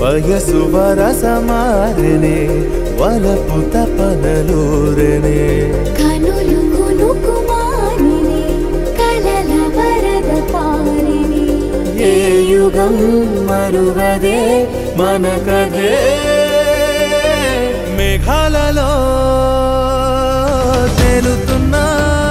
వయసు వరసమారనే వలపు తపనలూరనే కనులు కునుకుమారిని కలల వరద పారిని ఏ యుగం మరువదే మన కథే మేఘాలలో తేలుతున్నా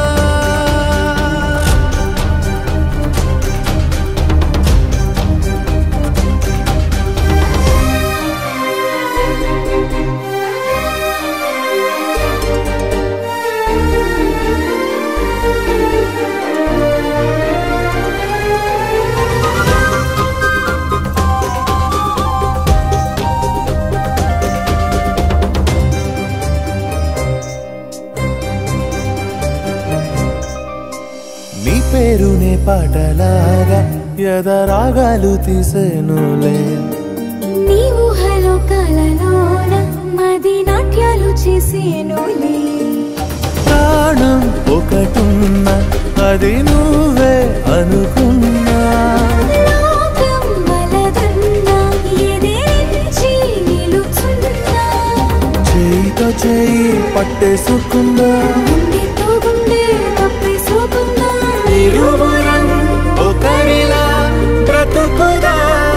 నీ పేరునే పాటలాగా ఎదరాగాలు తీసేనులే నీ ఊహలో కలలోన మది నాట్యాలు చేసేనులే ప్రాణం ఒకటున్న అది నువ్వే అనుకున్నా లోకం వలదన్నా ఎదిరించి నిలుచున్నా చేయితో చేయి పట్టేసుకుందా గుండెతో గుండె కప్పేసుకున్నా ఇరువురం ఒకరిలా బ్రతుకుదా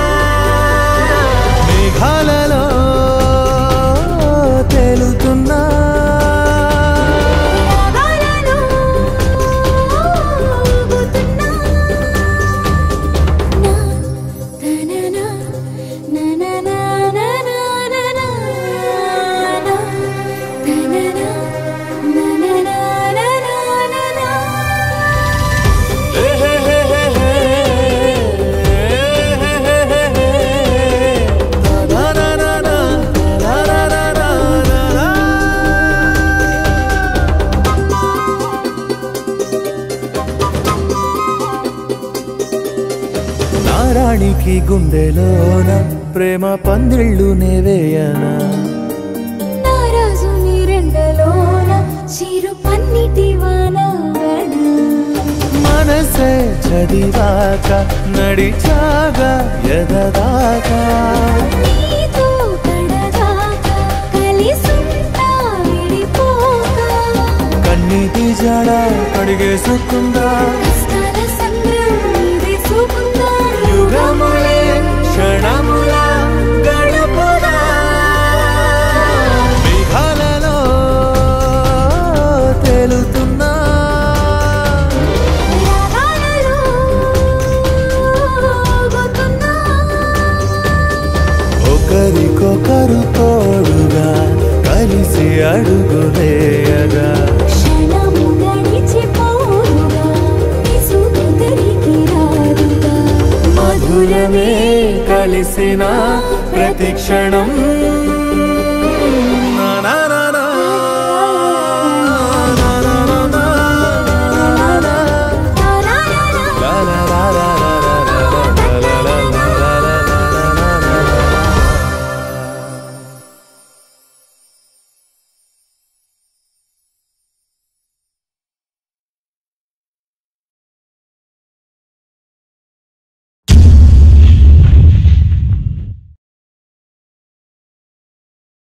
మేఘాలలో తేలుతున్నా రాగాలలో ఊగుతున్నా. నా తననా, నననా, నననా, నా తననా, నననా, నననా. నారాణికి గుండెలోన ప్రేమ పందిళ్ళు నేవేయనా నారాజు నీ రెండలోన చిరు పన్నిటి వానవన మనసే చదివాక నడిచాగా ఎదదాకా నీతో కడదాకా కలిసుంటా విడిపోక కన్నీటి జడ కడిగేసుకుందా కష్టాల సంద్రం నీదే చూపుందా యుగములే క్షణముల గడుపుదా మేఘాలలో తేలుతున్నా రాగాలలో ఊగుతున్నా. ఒకరికొకరు తోడుగా కలిసి అడుగులేయగా క్షణము గడిచిపోవుగా విసుగు తిరిగి రాదుగా మధురమే కలిసిన ప్రతి క్షణం